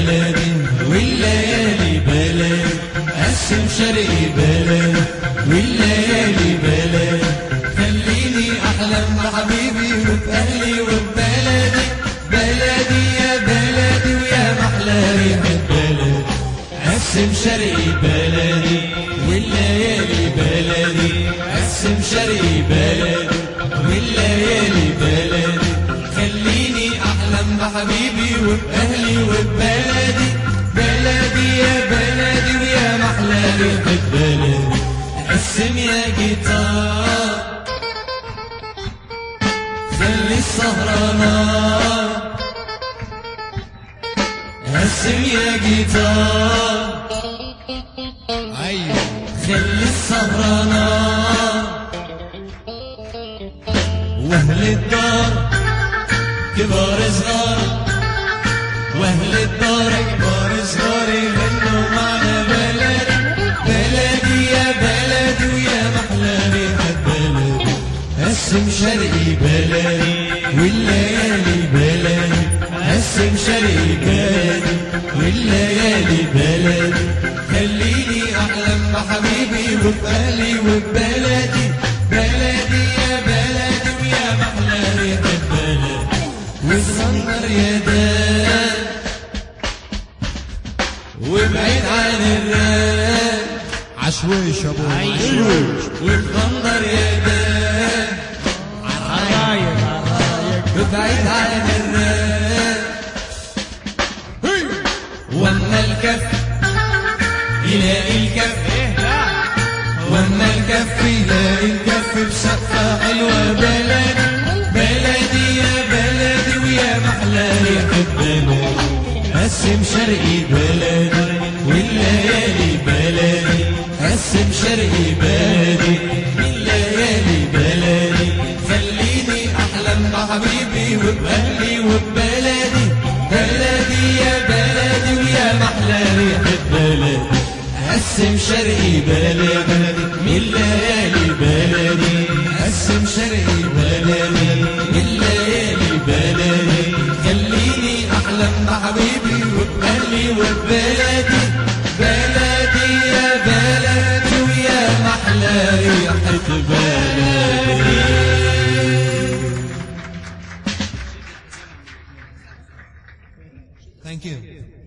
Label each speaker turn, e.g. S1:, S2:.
S1: بلدي والليالي بلدي قسم شرقي بلدي والليالي بلدي خليني احلم بحبيبي وبأهلي وببلدي بلدي يا بلدي ويا محلى ريحة بلدي قسم شرقي بلدي والليالي بلدي قسم شرقي بلدي والليالي بلدي خليني احلم بحبيبي وبأهلي وببلدي بلدي يا بلدي ويا محلى ريحة بلدي قسم يا جيتار خلي السهرانات قسم يا جيتار
S2: ايوه
S1: خلي السهرانات واهل الدار كبار صغار واهل الدار كبار صغار يغنوا معنا بلدي بلدي يا بلدي ويا محلى ريحة بلدي قسم شرقي بلدي والليالي بلدي قسم شرقي بلدي والليالي بلدي خليني احلم بحبيبي وبأهلي وببلدي بلدي يا بلدي ويا محلى ريحة بلدي وصغر يا دار وابعد عن الراب
S2: عشويش يا ابو
S1: وتغندر يا دار
S2: عرايق عرايق
S1: وابعد عن الراب واما الكف يلاقي الكف واما الكف يلاقي الكف بشقة حلوة بلدي بلدي يا بلدي ويا محلى ريحة بلدي قسم شرقي بلدي والليالي بلدي قسم شرقي بلدي والليالي بلدي خليني احلم بحبيبي وبأهلي وببلدي بلدي يا بلدي ويا محلى ريحة بلدي قسم شرقي بلدي من الليالي بلدي قسم شرقي بلدي من الليالي بلدي خليني احلم بحبيبي وبأهلي وببلدي بلدي يا بلدي ويا محلى ريحة بلدي
S2: ثانك يو